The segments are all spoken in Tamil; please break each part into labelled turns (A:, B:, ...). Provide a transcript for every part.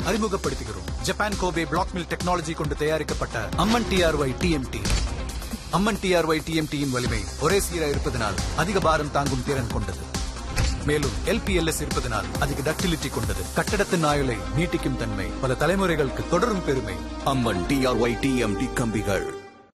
A: அறிமுகப்படுத்துகிறோம் Japan Kobe black mill technology கொண்டு தயாரிக்கப்பட்ட Amman TRY TMT Amman TRY டிஎம்டியின் வலிமை ஒரே சீரா இருப்பதனால் அதிக பாரம் தாங்கும் திறன் கொண்டது மேலும் எல்பிஎல்எஸ் இருப்பதனால் அதிக டக்டிலிட்டி கொண்டது கட்டடத்தின் ஆயுளை நீட்டிக்கும் தன்மை பல தலைமுறைகளுக்கு தொடரும் பெருமை
B: அம்மன் டிஆர்ஒய் டிஎம்டி கம்பிகள்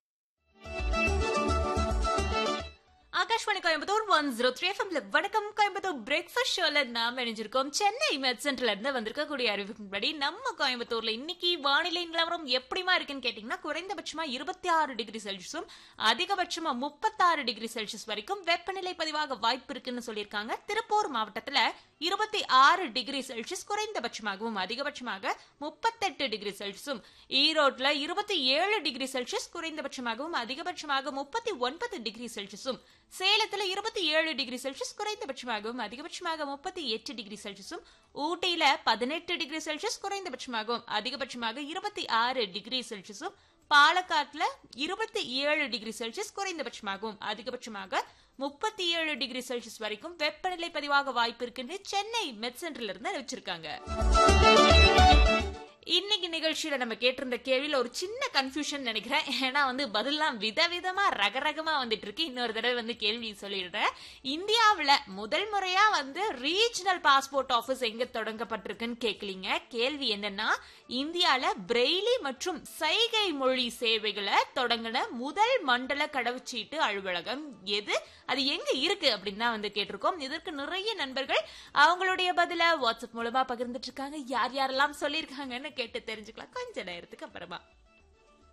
C: Akashvani Coimbatore one zero three எஃப்எம்ல வணக்கம் கோயம்புத்தூர் பிரேக்ஃபாஸ்ட் ஷோல நாம் இணைஞ்சிருக்கோம் சென்னை மெட் சென்டர்ல இருந்து வந்திருக்கக்கூடிய அறிவிப்பின்படி நம்ம கோயம்புத்தூர்ல இன்னைக்கு வானிலை நிலவரம் எப்படிமா இருக்குன்னு கேட்டீங்கன்னா குறைந்தபட்சமா இருபத்தி ஆறு டிகிரி செல்சியஸும் அதிகபட்சமா முப்பத்தாறு டிகிரி செல்சியஸ் வரைக்கும் வெப்பநிலை பதிவாக வாய்ப்பு இருக்குன்னு சொல்லியிருக்காங்க திருப்பூர் மாவட்டத்துல இருபத்தி ஆறு டிகிரி செல்சியஸ் குறைந்தபட்சமாகவும் அதிகபட்சமாக முப்பத்தெட்டு டிகிரி செல்சியஸும் ஈரோட்ல இருபத்தி ஏழு டிகிரி செல்சியஸ் குறைந்தபட்சமாகவும் அதிகபட்சமாக முப்பத்தி ஒன்பது டிகிரி செல்சியஸும் சேலத்துல இருபத்தி ஏழு டிகிரி செல்சியஸ் குறைந்தபட்சமாகவும் அதிகபட்சமாக முப்பத்தி எட்டு டிகிரி செல்சியஸும் ஊட்டியில பதினெட்டு டிகிரி செல்சியஸ் குறைந்தபட்சமாகவும் அதிகபட்சமாக இருபத்தி ஆறு டிகிரி செல்சியஸும் பாலக்காட்டுல இருபத்தி ஏழு டிகிரி செல்சியஸ் குறைந்தபட்சமாகவும் அதிகபட்சமாக முப்பத்தி ஏழு டிகிரி செல்சியஸ் வரைக்கும் வெப்பநிலை பதிவாக வாய்ப்பு இருக்குன்னு சென்னை மெட் சென்டர்ல இருந்து அறிவிச்சிருக்காங்க இன்னைக்கு நிகழ்ச்சியில நம்ம கேட்டிருந்த கேள்வியில ஒரு சின்ன கன்ஃபியூஷன் நினைக்கிறேன் ஏன்னா வந்து பதிலாம் விதவிதமா ரகரகமா வந்துட்டு இருக்கு இன்னொரு தடவை வந்து கேள்வி சொல்லிடுறேன் இந்தியாவுல முதல் முறையா வந்து ரீஜனல் பாஸ்போர்ட் ஆபீஸ் எங்க தொடங்கப்பட்டிருக்குன்னு கேட்கலீங்க கேள்வி என்னன்னா இந்தியால பிரெய்லி மற்றும் சைகை மொழி சேவைகளை தொடங்கின முதல் மண்டல கடவுச்சீட்டு அலுவலகம் எது அது எங்க இருக்கு அப்படின்னு தான் வந்து கேட்டிருக்கோம் இதற்கு நிறைய நண்பர்கள் அவங்களுடைய பதில வாட்ஸ்அப் மூலமா பகிர்ந்துட்டு இருக்காங்க யார் யாரெல்லாம் சொல்லியிருக்காங்கன்னு கேட்டு தெரிஞ்சுக்கலாம் கொஞ்ச நேரத்துக்கு அப்புறமா